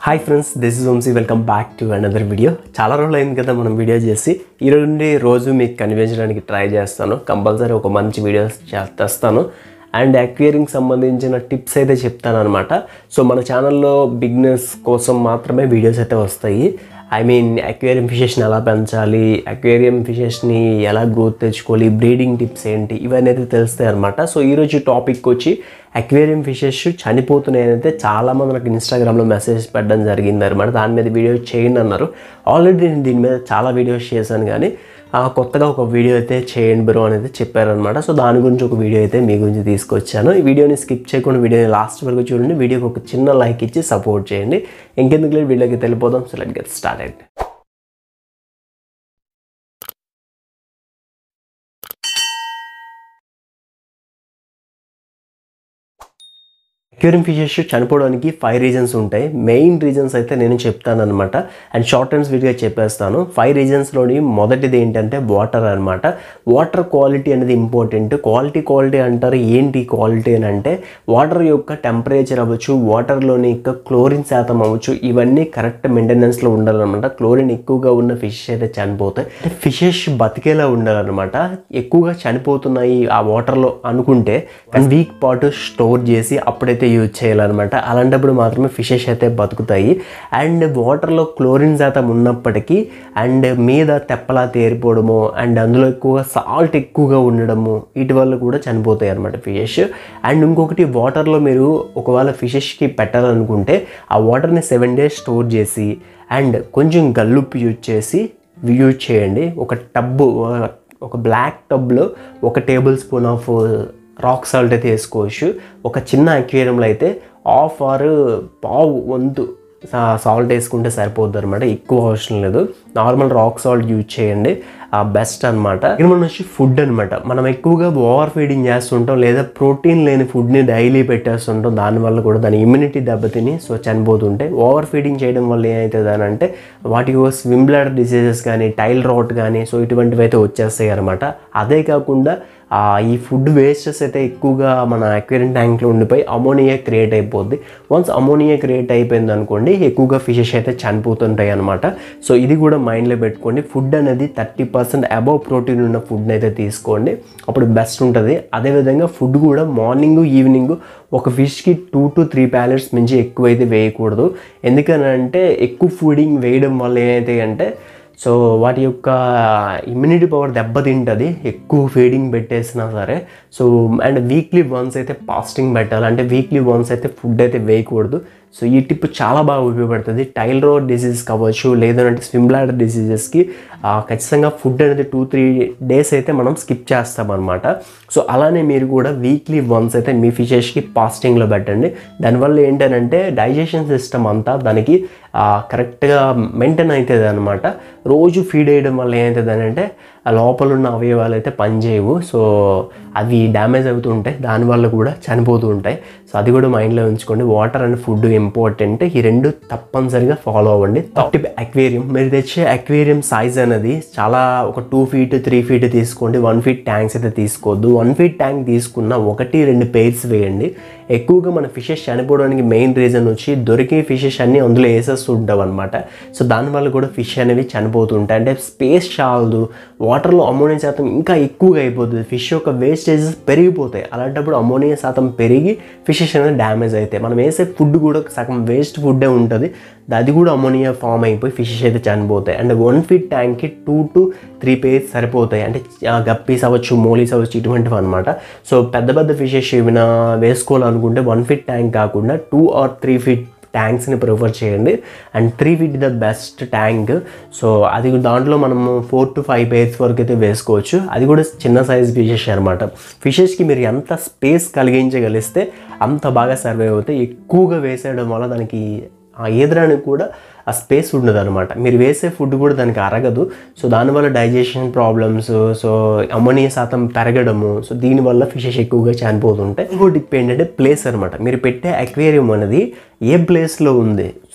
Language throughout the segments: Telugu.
hi friends this is Vamsi welcome back to another video చాలా రోజులు అయింది కదా మనం వీడియో చేసి ఈ రోజు నుండి రోజు మీకు కనిపించడానికి ట్రై చేస్తాను కంపల్సరీ ఒక మంచి వీడియో తెస్తాను అండ్ అక్వేరింగ్ సంబంధించిన టిప్స్ అయితే చెప్తాను అనమాట సో మన ఛానల్లో బిగినర్స్ కోసం మాత్రమే వీడియోస్ అయితే వస్తాయి ఐ మీన్ అక్వేరియం ఫిషెస్ని ఎలా పెంచాలి అక్వేరియం ఫిషెస్ని ఎలా గ్రోత్ తెచ్చుకోవాలి బ్రీడింగ్ టిప్స్ ఏంటి ఇవన్నీ అయితే తెలుస్తాయి అనమాట సో ఈరోజు టాపిక్ వచ్చి అక్వేరియం ఫిషెస్ చనిపోతున్నాయని అయితే చాలామంది నాకు ఇన్స్టాగ్రామ్లో మెసేజ్ పెట్టడం జరిగింది అనమాట దాని మీద వీడియో చేయండి అన్నారు ఆల్రెడీ నేను దీని మీద చాలా వీడియోస్ చేశాను కానీ ఆ, కొత్తగా ఒక వీడియో అయితే చేయండి బ్రో అనేది చెప్పారనమాట సో దాని గురించి ఒక వీడియో అయితే మీ గురించి తీసుకొచ్చాను ఈ వీడియోని స్కిప్ చేయకుండా వీడియోని లాస్ట్ వరకు చూడండి వీడియోకి ఒక చిన్న లైక్ ఇచ్చి సపోర్ట్ చేయండి ఇంకెందుకు లేదు వీడియోకి వెళ్ళిపోదాం సో లెట్ గెట్ స్టార్ట్ అయింది అక్యూరియం ఫిషెస్ చనిపోవడానికి ఫైవ్ రీజన్స్ ఉంటాయి మెయిన్ రీజన్స్ అయితే నేను చెప్తాను అనమాట అండ్ షార్ట్ అండ్ స్వీట్గా చెప్పేస్తాను ఫైవ్ రీజన్స్లోని మొదటిది ఏంటంటే వాటర్ అనమాట వాటర్ క్వాలిటీ అనేది ఇంపార్టెంట్ క్వాలిటీ క్వాలిటీ అంటారు ఏంటి క్వాలిటీ అని అంటే వాటర్ యొక్క టెంపరేచర్ అవ్వచ్చు వాటర్లోని యొక్క క్లోరిన్ శాతం అవ్వచ్చు ఇవన్నీ కరెక్ట్ మెయింటెనెన్స్లో ఉండాలన్నమాట క్లోరిన్ ఎక్కువగా ఉన్న ఫిషెస్ అయితే చనిపోతాయి ఫిషెస్ బతికేలా ఉండాలన్నమాట ఎక్కువగా చనిపోతున్నాయి ఆ వాటర్లో అనుకుంటే వన్ వీక్ పాటు స్టోర్ చేసి అప్పుడైతే యూజ్ చేయాలన్నమాట అలాంటప్పుడు మాత్రమే ఫిషెస్ అయితే బతుకుతాయి అండ్ వాటర్లో క్లోరిన్ శాతం ఉన్నప్పటికీ అండ్ మీద తెప్పలా తేరిపోవడము అండ్ అందులో ఎక్కువగా సాల్ట్ ఎక్కువగా ఉండడము వీటి వల్ల కూడా చనిపోతాయి అనమాట ఫిషెస్ అండ్ ఇంకొకటి వాటర్లో మీరు ఒకవేళ ఫిషెస్కి పెట్టాలనుకుంటే ఆ వాటర్ని సెవెన్ డేస్ స్టోర్ చేసి అండ్ కొంచెం గల్లుప్పు యూజ్ చేసి యూజ్ చేయండి ఒక టబ్బు ఒక బ్లాక్ టబ్లో ఒక tablespoon of rock salt అయితే వేసుకోవచ్చు ఒక చిన్న అక్వేరియంలో అయితే హాఫ్ ఆర్ పావు వంతు సాల్ట్ వేసుకుంటే సరిపోద్ది అనమాట ఎక్కువ అవసరం లేదు నార్మల్ రాక్ సాల్ట్ యూజ్ చేయండి బెస్ట్ అనమాట ఇక్కడ మనం వచ్చి ఫుడ్ అనమాట మనం ఎక్కువగా ఓవర్ ఫీడింగ్ చేస్తుంటాం లేదా ప్రోటీన్ లేని ఫుడ్ని డైలీ పెట్టేస్తుంటాం దానివల్ల కూడా దాని ఇమ్యూనిటీ దెబ్బతిని సో చనిపోతుంటే ఓవర్ ఫీడింగ్ చేయడం వల్ల ఏమవుతుంది అని అంటే వాటికి స్విమ్ బ్లాడర్ డిసీజెస్ కానీ టైల్ రాట్ కానీ సో ఇటువంటివి అయితే వచ్చేస్తాయి అనమాట అదే కాకుండా ఆ, ఈ ఫుడ్ వేస్టెస్ అయితే ఎక్కువగా మన అక్వేరియం ట్యాంక్లో ఉండిపోయి అమోనియా క్రియేట్ అయిపోద్ది వన్స్ అమోనియా క్రియేట్ అయిపోయింది అనుకోండి ఎక్కువగా ఫిషెస్ అయితే చనిపోతుంటాయి అనమాట సో ఇది కూడా మైండ్లో పెట్టుకోండి ఫుడ్ అనేది థర్టీ పర్సెంట్ అబవ్ ప్రోటీన్ ఉన్న ఫుడ్ని అయితే తీసుకోండి అప్పుడు బెస్ట్ ఉంటుంది అదేవిధంగా ఫుడ్ కూడా మార్నింగ్ ఈవినింగ్ ఒక ఫిష్కి టూ టు త్రీ ప్యాలెట్స్ మించి ఎక్కువ అయితే వేయకూడదు ఎందుకనంటే ఎక్కువ ఫుడింగ్ వేయడం వల్ల ఏమైతే అంటే సో వాటి యొక్క ఇమ్యూనిటీ పవర్ దెబ్బతింటుంది ఎక్కువ ఫీడింగ్ పెట్టేసినా సరే సో అండ్ వీక్లీ వన్స్ అయితే ఫాస్టింగ్ పెట్టాలి అంటే వీక్లీ వన్స్ అయితే ఫుడ్ అయితే వేయకూడదు సో ఈ టిప్ చాలా బాగా ఉపయోగపడుతుంది టైల్ రోడ్ డిసీజ్ కావచ్చు లేదంటే స్విమ్ బ్లాడర్ డిసీజెస్కి ఖచ్చితంగా ఫుడ్ అనేది టూ త్రీ డేస్ అయితే మనం స్కిప్ చేస్తాం అనమాట సో అలానే మీరు కూడా వీక్లీ వన్స్ అయితే మీ ఫిషెస్కి ఫాస్టింగ్లో పెట్టండి దానివల్ల ఏంటంటే డైజెషన్ సిస్టమ్ అంతా దానికి కరెక్ట్గా మెయింటైన్ అవుతుంది అనమాట రోజు ఫీడ్ వేయడం వల్ల ఏమవుతుంది అంటే ఆ లోపల ఉన్న అవయవాలు అయితే పనిచేయవు సో అవి డ్యామేజ్ అవుతూ ఉంటాయి దానివల్ల కూడా చనిపోతూ ఉంటాయి సో అది కూడా మైండ్లో ఉంచుకోండి వాటర్ అండ్ ఫుడ్ ఇంపార్టెంట్ ఈ రెండు తప్పనిసరిగా ఫాలో అవ్వండి టిప్ అక్వేరియం మీరు తెచ్చే అక్వేరియం సైజ్ అనేది చాలా ఒక టూ ఫీట్ త్రీ ఫీట్ తీసుకోండి వన్ ఫీట్ ట్యాంక్స్ అయితే తీసుకోవద్దు వన్ ఫీట్ ట్యాంక్ తీసుకున్న ఒకటి రెండు పెయిర్స్ వేయండి ఎక్కువగా మన ఫిషెస్ చనిపోవడానికి మెయిన్ రీజన్ వచ్చి దొరికే ఫిషెస్ అన్నీ అందులో వేసేస్తుంటాం అనమాట సో దానివల్ల కూడా ఫిష్ అనేవి చనిపోతుంటాయి అంటే స్పేస్ చాలదు వాటర్లో అమోనియా శాతం ఇంకా ఎక్కువగా అయిపోతుంది ఫిష్ యొక్క వేస్టేజెస్ పెరిగిపోతాయి అలాంటప్పుడు అమోనియా శాతం పెరిగి ఫిషెస్ అనేది డ్యామేజ్ అవుతాయి మనం వేసే ఫుడ్ కూడా సగం వేస్ట్ ఫుడ్డే ఉంటుంది అది కూడా అమోనియా ఫామ్ అయిపోయి ఫిషెస్ అయితే చనిపోతాయి అండ్ వన్ ఫీట్ ట్యాంక్కి టూ టు త్రీ పేర్స్ సరిపోతాయి అంటే గప్పీస్ అవ్వచ్చు మోలీస్ అవ్వచ్చు ఇటువంటివి అనమాట సో పెద్ద పెద్ద ఫిషెస్ ఏమైనా వేసుకోవాలనుకుంటే వన్ ఫీట్ ట్యాంక్ కాకుండా టూ ఆర్ త్రీ ఫీట్ ట్యాంక్స్ని ప్రిఫర్ చేయండి and three feet the best tank so అది దాంట్లో మనము ఫోర్ టు ఫైవ్ పేర్స్ వరకు అయితే వేసుకోవచ్చు అది కూడా చిన్న సైజ్ ఫిషెస్ అనమాట ఫిషెస్కి మీరు ఎంత స్పేస్ కలిగించగలిస్తే అంత బాగా సర్వే అవుతాయి ఎక్కువగా వేసేయడం వల్ల దానికి ఆ ఈదరానికి కూడా ఆ స్పేస్ ఉండదు అనమాట మీరు వేసే ఫుడ్ కూడా దానికి అరగదు సో దానివల్ల డైజెషన్ ప్రాబ్లమ్స్ సో అమోనియా శాతం పెరగడము సో దీనివల్ల ఫిషెస్ ఎక్కువగా చనిపోతుంటాయి ఇంకో టిప్ ఏంటంటే ప్లేస్ అనమాట మీరు పెట్టే అక్వేరియం అనేది ఏ ప్లేస్లో ఉంది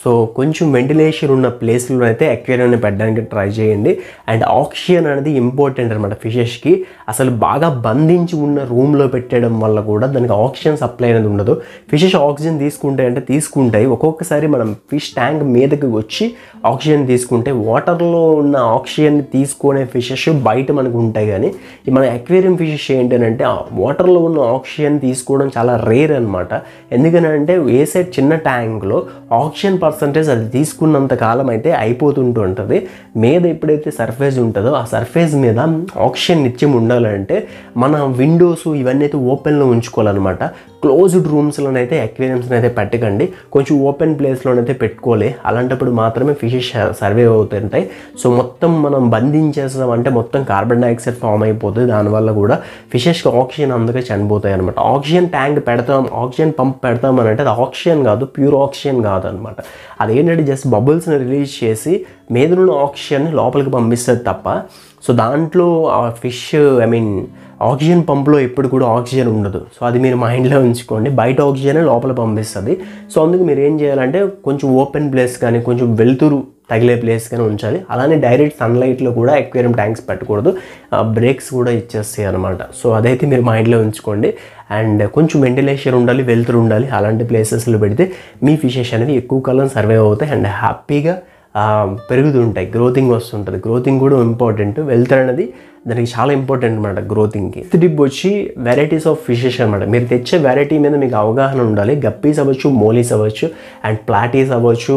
సో కొంచెం వెంటిలేషన్ ఉన్న ప్లేస్లో అయితే అక్వేరియం పెట్టడానికి ట్రై చేయండి అండ్ ఆక్సిజన్ అనేది ఇంపార్టెంట్ అనమాట ఫిషెస్కి అసలు బాగా బంధించి ఉన్న రూమ్లో పెట్టడం వల్ల కూడా దానికి ఆక్సిజన్ సప్లై అనేది ఉండదు ఫిషెస్ ఆక్సిజన్ తీసుకుంటాయి అంటే తీసుకుంటాయి ఒక్కొక్కసారి మనం ఫిష్ ట్యాంక్ మీదకి వచ్చి ఆక్సిజన్ తీసుకుంటే వాటర్లో ఉన్న ఆక్సిజన్ తీసుకునే ఫిషెస్ బయట మనకు ఉంటాయి కానీ ఈ మన అక్వేరియం ఫిషెస్ ఏంటంటే ఆ వాటర్లో ఉన్న ఆక్సిజన్ తీసుకోవడం చాలా రేర్ అనమాట ఎందుకనంటే ఏ సైడ్ చిన్న ట్యాంక్లో ఆక్సిజన్ పర్సంటేజ్ అది తీసుకున్నంత కాలం అయితే అయిపోతుంటూ ఉంటుంది మీద ఎప్పుడైతే సర్ఫేస్ ఉంటుందో ఆ సర్ఫేస్ మీద ఆక్సిజన్ నిత్యం ఉండాలంటే మన విండోస్ ఇవన్నీ అయితే ఓపెన్లో ఉంచుకోవాలన్నమాట క్లోజ్డ్ రూమ్స్లోనైతే అక్వేరియంస్ని అయితే పెట్టకండి కొంచెం ఓపెన్ ప్లేస్లోనైతే పెట్టుకోలే అలాంటప్పుడు మాత్రమే ఫిషెస్ సర్వే అవుతుంటాయి సో మొత్తం మనం బంధించేస్తాం అంటే మొత్తం కార్బన్ డైఆక్సైడ్ ఫామ్ అయిపోతుంది దానివల్ల కూడా ఫిషెస్కి ఆక్సిజన్ అందుకే చనిపోతాయి అనమాట ఆక్సిజన్ ట్యాంక్ పెడతాం ఆక్సిజన్ పంప్ పెడతాం అని అంటే అది ఆక్సిజన్ కాదు ప్యూర్ ఆక్సిజన్ కాదు అనమాట అదేంటంటే జస్ట్ బబుల్స్ని రిలీజ్ చేసి మీదనున్న ఆక్సిజన్ని లోపలికి పంపిస్తుంది తప్ప సో దాంట్లో ఆ ఫిష్ ఐ మీన్ ఆక్సిజన్ పంప్లో ఎప్పుడు కూడా ఆక్సిజన్ ఉండదు సో అది మీరు మైండ్లో ఉంచుకోండి బయట ఆక్సిజన్ లోపల పంపిస్తుంది సో అందుకు మీరు ఏం చేయాలంటే కొంచెం ఓపెన్ ప్లేస్ కానీ కొంచెం వెలుతురు తగిలే ప్లేస్ కానీ ఉంచాలి అలానే డైరెక్ట్ సన్లైట్లో కూడా ఎక్వేరియం ట్యాంక్స్ పెట్టకూడదు బ్రేక్స్ కూడా ఇచ్చేస్తాయి అనమాట సో అదైతే మీరు మైండ్లో ఉంచుకోండి అండ్ కొంచెం వెంటిలేషన్ ఉండాలి వెలుతురు ఉండాలి అలాంటి ప్లేసెస్లో పెడితే మీ ఫిషెస్ అనేది ఎక్కువ కాలం సర్వే అవుతాయి అండ్ హ్యాపీగా ఆ, పెరుగుతుంటాయి గ్రోతింగ్ వస్తుంటుంది గ్రోతింగ్ కూడా ఇంపార్టెంట్ వెళ్తారు అనేది దానికి చాలా ఇంపార్టెంట్ అనమాట గ్రోతింగ్కి టిప్ వచ్చి వెరైటీస్ ఆఫ్ ఫిషెస్ అనమాట మీరు తెచ్చే వెరైటీ మీద మీకు అవగాహన ఉండాలి గప్పీస్ అవ్వచ్చు మోలీస్ అవ్వచ్చు అండ్ ప్లాటీస్ అవ్వచ్చు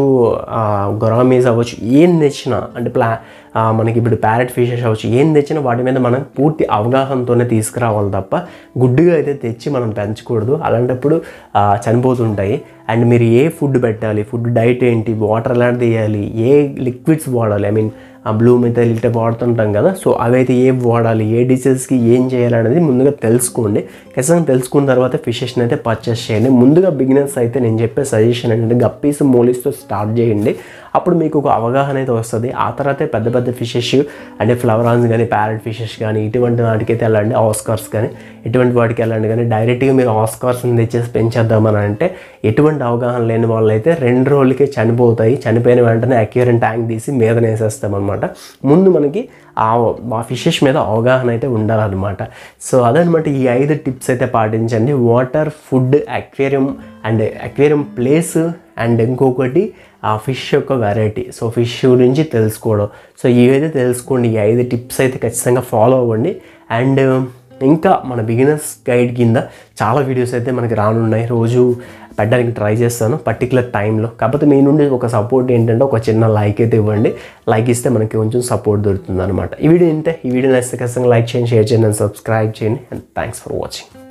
గొరామీస్ అవ్వచ్చు ఏం తెచ్చినా అంటే ప్లా ఆ, మనకి ఇప్పుడు ప్యారెట్ ఫిషెస్ అవ్వచ్చు ఏం తెచ్చినా వాటి మీద మనం పూర్తి అవగాహనతోనే తీసుకురావాలి తప్ప గుడ్డుగా అయితే తెచ్చి మనం పెంచకూడదు అలాంటప్పుడు ఆ, చనిపోతుంటాయి అండ్ మీరు ఏ ఫుడ్ పెట్టాలి ఫుడ్ డైట్ ఏంటి వాటర్ ఎలా తీయాలి ఏ లిక్విడ్స్ వాడాలి ఐ మీన్ ఆ బ్లూ మెథల్ ఇట్లా వాడుతుంటాం కదా సో అవైతే ఏం వాడాలి ఏ డిసీజ్కి ఏం చేయాలనేది ముందుగా తెలుసుకోండి ఖచ్చితంగా తెలుసుకున్న తర్వాత ఫిషెస్ని అయితే పర్చేస్ చేయండి ముందుగా బిగినర్స్ అయితే నేను చెప్పే సజెషన్ ఏంటంటే గప్పీస్ మోలీస్తో స్టార్ట్ చేయండి అప్పుడు మీకు ఒక అవగాహన అయితే వస్తుంది ఆ తర్వాతే పెద్ద పెద్ద ఫిషెస్ అంటే ఫ్లవరాన్స్ కానీ ప్యారెట్ ఫిషెస్ కానీ ఇటువంటి వాటికైతే వెళ్ళండి ఆస్కార్స్ కానీ ఇటువంటి వాటికి వెళ్ళండి కానీ డైరెక్ట్గా మీరు ఆస్కార్స్ని తెచ్చేసి పెంచేద్దామని అంటే ఎటువంటి అవగాహన లేని వాళ్ళు అయితే రెండు రోజులకే చనిపోతాయి చనిపోయిన వెంటనే అక్యూరెంట్ ట్యాంక్ తీసి మీద వేసేస్తాం అనమాట ముందు మనకి ఆ ఆ ఫిషెస్ మీద అవగాహన అయితే ఉండాలన్నమాట సో అదనమాట ఈ ఐదు టిప్స్ అయితే పాటించండి water food aquarium and aquarium place and ఇంకొకటి ఆ ఫిష్ యొక్క వెరైటీ సో ఫిష్ గురించి తెలుసుకోవడం సో ఇవైతే తెలుసుకోండి ఈ ఐదు టిప్స్ అయితే ఖచ్చితంగా ఫాలో అవ్వండి అండ్ ఇంకా మన బిగినర్స్ గైడ్ కింద చాలా వీడియోస్ అయితే మనకి రానున్నాయి రోజు పెట్టడానికి ట్రై చేస్తాను పర్టికులర్ టైంలో కాకపోతే మీ నుండి ఒక సపోర్ట్ ఏంటంటే ఒక చిన్న లైక్ అయితే ఇవ్వండి లైక్ ఇస్తే మనకి కొంచెం సపోర్ట్ దొరుకుతుంది అనమాట ఈ వీడియో ఇంతే ఈ వీడియో నచ్చితే ఖచ్చితంగా లైక్ చేయండి షేర్ చేయండి అండ్ సబ్స్క్రైబ్ చేయండి అండ్ థ్యాంక్స్ ఫర్ వాచింగ్